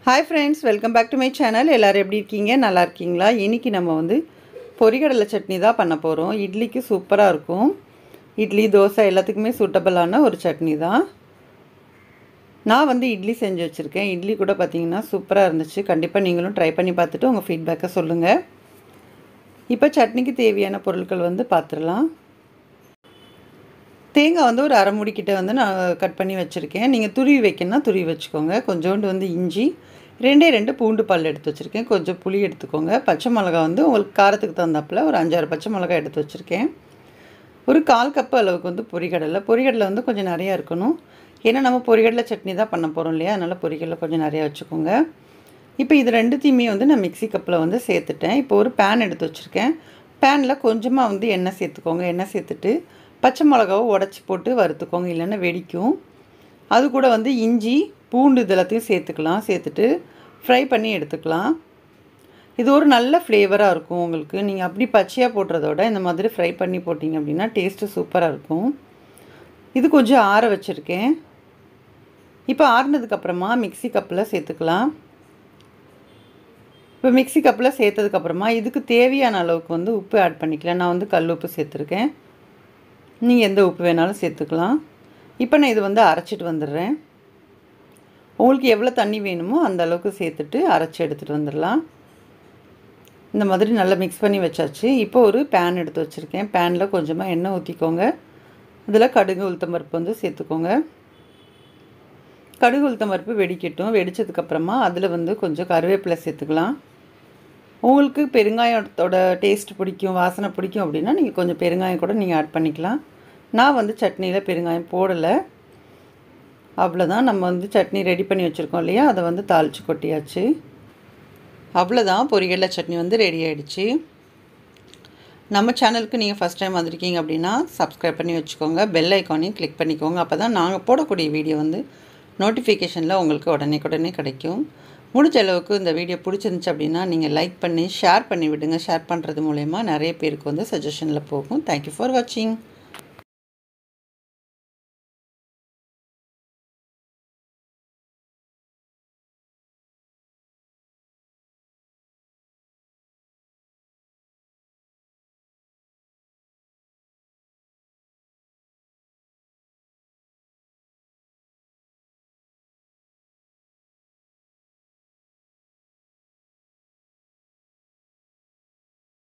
hi friends welcome back to my channel எல்லோரும் எப்படி இருக்கீங்க நல்லா இருக்கீங்களா இன்றைக்கி நம்ம வந்து பொரிகடலை சட்னி தான் பண்ண போகிறோம் இட்லிக்கு சூப்பராக இருக்கும் இட்லி தோசை எல்லாத்துக்குமே சூட்டபிளான ஒரு சட்னி தான் நான் வந்து இட்லி செஞ்சு வச்சுருக்கேன் இட்லி கூட பார்த்தீங்கன்னா சூப்பராக இருந்துச்சு கண்டிப்பாக நீங்களும் ட்ரை பண்ணி பார்த்துட்டு உங்கள் ஃபீட்பேக்கை சொல்லுங்கள் இப்போ சட்னிக்கு தேவையான பொருட்கள் வந்து பார்த்துடலாம் தேங்காய் வந்து ஒரு அரை முடிக்கிட்ட வந்து நான் கட் பண்ணி வச்சுருக்கேன் நீங்கள் துருவி வைக்கணும்னா துருவி வச்சுக்கோங்க கொஞ்சோண்டு வந்து இஞ்சி ரெண்டே ரெண்டு பூண்டு பல் எடுத்து வச்சுருக்கேன் கொஞ்சம் புளி எடுத்துக்கோங்க பச்சை மிளகா வந்து உங்களுக்கு காரத்துக்கு தகுந்தாப்பில் ஒரு அஞ்சாறு பச்சை மிளகா எடுத்து வச்சுருக்கேன் ஒரு கால் கப்பு அளவுக்கு வந்து பொரிகடலை பொரிகடலை வந்து கொஞ்சம் நிறையா இருக்கணும் ஏன்னா நம்ம பொரிகடலை சட்னி தான் பண்ண போகிறோம் இல்லையா அதனால் பொரிகடலை கொஞ்சம் நிறையா வச்சுக்கோங்க இப்போ இது ரெண்டுத்தையுமே வந்து நான் மிக்ஸி கப்பில் வந்து சேர்த்துட்டேன் இப்போ ஒரு பேன் எடுத்து வச்சுருக்கேன் பேனில் கொஞ்சமாக வந்து எண்ணெய் சேர்த்துக்கோங்க எண்ணெய் சேர்த்துட்டு பச்சை மிளகாவை உடச்சி போட்டு வறுத்துக்கோங்க இல்லைன்னா வெடிக்கும் அது கூட வந்து இஞ்சி பூண்டு இது எல்லாத்தையும் சேர்த்துக்கலாம் சேர்த்துட்டு ஃப்ரை பண்ணி எடுத்துக்கலாம் இது ஒரு நல்ல ஃப்ளேவராக இருக்கும் உங்களுக்கு நீங்கள் அப்படி பச்சையாக போடுறதோட இந்த மாதிரி ஃப்ரை பண்ணி போட்டிங்க அப்படின்னா டேஸ்ட்டு சூப்பராக இருக்கும் இது கொஞ்சம் ஆற வச்சுருக்கேன் இப்போ ஆறுனதுக்கப்புறமா மிக்ஸி கப்பில் சேர்த்துக்கலாம் இப்போ மிக்ஸி கப்பில் சேர்த்ததுக்கப்புறமா இதுக்கு தேவையான அளவுக்கு வந்து உப்பு ஆட் பண்ணிக்கலாம் நான் வந்து கல் உப்பு சேர்த்துருக்கேன் நீங்கள் எந்த உப்பு வேணாலும் சேர்த்துக்கலாம் இப்போ நான் இது வந்து அரைச்சிட்டு வந்துடுறேன் உங்களுக்கு எவ்வளோ தண்ணி வேணுமோ அந்த அளவுக்கு சேர்த்துட்டு அரைச்சி எடுத்துகிட்டு வந்துடலாம் இந்த மாதிரி நல்லா மிக்ஸ் பண்ணி வச்சாச்சு இப்போ ஒரு பேன் எடுத்து வச்சுருக்கேன் பேனில் கொஞ்சமாக எண்ணெய் ஊற்றிக்கோங்க இதில் கடுகு உளுத்தம்பருப்பு வந்து சேர்த்துக்கோங்க கடுகு உளுத்தம்பருப்பு வெடிக்கட்டும் வெடித்ததுக்கப்புறமா அதில் வந்து கொஞ்சம் கருவேப்பிலை சேர்த்துக்கலாம் உங்களுக்கு பெருங்காயத்தோட டேஸ்ட் பிடிக்கும் வாசனை பிடிக்கும் அப்படின்னா நீங்கள் கொஞ்சம் பெருங்காயம் கூட நீங்கள் ஆட் பண்ணிக்கலாம் நான் வந்து சட்னியில் பெருங்காயம் போடலை அவ்வளோதான் நம்ம வந்து சட்னி ரெடி பண்ணி வச்சுருக்கோம் இல்லையா அதை வந்து தாளித்து கொட்டியாச்சு அவ்வளோதான் பொரியலை சட்னி வந்து ரெடி ஆகிடுச்சு நம்ம சேனலுக்கு நீங்கள் ஃபஸ்ட் டைம் வந்திருக்கீங்க அப்படின்னா சப்ஸ்கிரைப் பண்ணி வச்சுக்கோங்க பெல் ஐக்கானையும் கிளிக் பண்ணிக்கோங்க அப்போ தான் நாங்கள் போடக்கூடிய வீடியோ வந்து நோட்டிஃபிகேஷனில் உங்களுக்கு உடனே உடனே கிடைக்கும் முடிஞ்ச அளவுக்கு இந்த வீடியோ பிடிச்சிருந்துச்சு அப்படின்னா நீங்கள் லைக் பண்ணி ஷேர் பண்ணி விடுங்க ஷேர் பண்ணுறது மூலயமா நிறைய பேருக்கு வந்து சஜஷனில் போகும் தேங்க்யூ ஃபார் வாட்சிங்